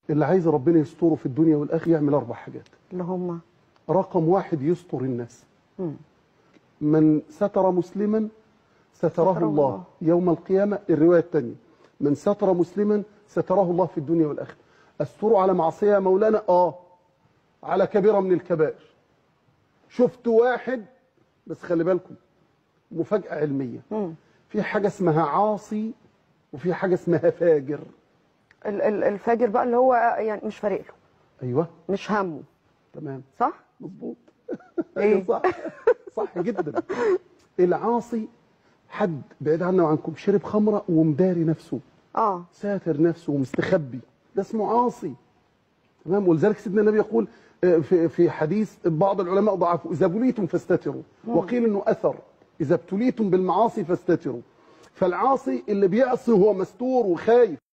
اللي عايز ربنا يستره في الدنيا والاخره يعمل اربع حاجات اللي هم رقم واحد يستر الناس مم. من ستر مسلما ستره ستره الله الله. يوم القيامة الرواية الثانية من ستر مسلما ستره الله في الدنيا والآخرة الستر على معصية يا مولانا آه على كبيرة من الكبائر شفت واحد بس خلي بالكم مفاجأة علمية مم. في حاجة اسمها عاصي وفي حاجة اسمها فاجر ال- ال- الفاجر بقى اللي هو يعني مش فارق له أيوه مش همه تمام صح مظبوط إيه؟ صح صح جدا العاصي حد بعيد عنا وعنكم شرب خمرة ومداري نفسه اه ساتر نفسه ومستخبي ده اسمه عاصي تمام ولذلك سيدنا النبي يقول آه، في في حديث بعض العلماء ضعفوا اذا بليتم فاستتروا وقيل انه اثر اذا ابتليتم بالمعاصي فاستتروا فالعاصي اللي بيعصي هو مستور وخايف